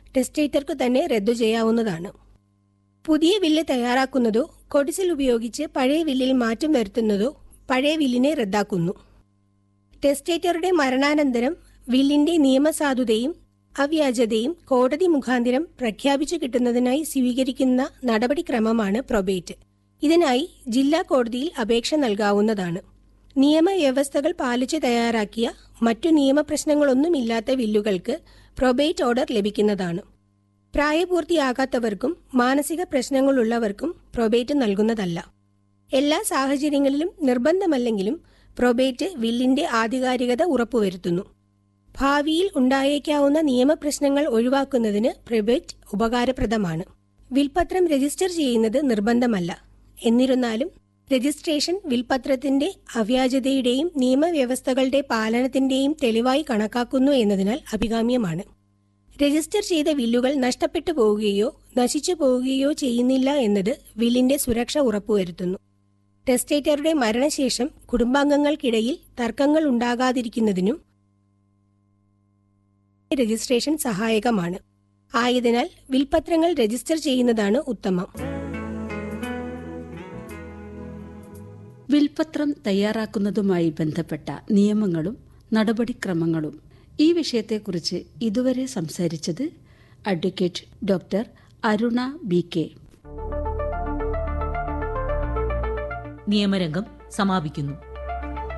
ടെസ്റ്റേറ്റർക്ക് തന്നെ റദ്ദു ചെയ്യാവുന്നതാണ് പുതിയ വില്ല് തയ്യാറാക്കുന്നതോ കൊടിസിൽ ഉപയോഗിച്ച് പഴയ വില്ലിൽ മാറ്റം വരുത്തുന്നതോ പഴയ വില്ലിനെ റദ്ദാക്കുന്നു ടെസ്റ്റേറ്ററുടെ മരണാനന്തരം വില്ലിന്റെ നിയമസാധുതയും അവ്യാജതയും കോടതി മുഖാന്തിരം പ്രഖ്യാപിച്ചു കിട്ടുന്നതിനായി സ്വീകരിക്കുന്ന നടപടിക്രമമാണ് പ്രൊബേറ്റ് ഇതിനായി ജില്ലാ കോടതിയിൽ അപേക്ഷ നൽകാവുന്നതാണ് നിയമവ്യവസ്ഥകൾ പാലിച്ച് തയ്യാറാക്കിയ മറ്റു നിയമപ്രശ്നങ്ങളൊന്നുമില്ലാത്ത വില്ലുകൾക്ക് പ്രൊബേറ്റ് ഓർഡർ ലഭിക്കുന്നതാണ് പ്രായപൂർത്തിയാകാത്തവർക്കും മാനസിക പ്രശ്നങ്ങളുള്ളവർക്കും പ്രൊബേറ്റ് നൽകുന്നതല്ല എല്ലാ സാഹചര്യങ്ങളിലും നിർബന്ധമല്ലെങ്കിലും പ്രൊബേറ്റ് വില്ലിന്റെ ആധികാരികത ഉറപ്പുവരുത്തുന്നു ഭാവിയിൽ ഉണ്ടായേക്കാവുന്ന നിയമപ്രശ്നങ്ങൾ ഒഴിവാക്കുന്നതിന് പ്രൊബേറ്റ് ഉപകാരപ്രദമാണ് വിൽപത്രം രജിസ്റ്റർ ചെയ്യുന്നത് നിർബന്ധമല്ല എന്നിരുന്നാലും രജിസ്ട്രേഷൻ വിൽപത്രത്തിന്റെ അവ്യാജതയുടെയും നിയമവ്യവസ്ഥകളുടെ പാലനത്തിന്റെയും തെളിവായി കണക്കാക്കുന്നു എന്നതിനാൽ അഭികാമ്യമാണ് രജിസ്റ്റർ ചെയ്ത വില്ലുകൾ നഷ്ടപ്പെട്ടു പോവുകയോ നശിച്ചു പോവുകയോ ചെയ്യുന്നില്ല എന്നത് വില്ലിന്റെ സുരക്ഷ ഉറപ്പുവരുത്തുന്നു ടെസ്റ്റേറ്ററുടെ മരണശേഷം കുടുംബാംഗങ്ങൾക്കിടയിൽ തർക്കങ്ങൾ ഉണ്ടാകാതിരിക്കുന്നതിനും രജിസ്ട്രേഷൻ സഹായകമാണ് ആയതിനാൽ വിൽപത്രങ്ങൾ രജിസ്റ്റർ ചെയ്യുന്നതാണ് ഉത്തമം വിൽപത്രം തയ്യാറാക്കുന്നതുമായി ബന്ധപ്പെട്ട നിയമങ്ങളും നടപടിക്രമങ്ങളും ഈ വിഷയത്തെക്കുറിച്ച് ഇതുവരെ സംസാരിച്ചത് advocate doctor Aruna B K നിയമരംഗം സമാപിക്കുന്നു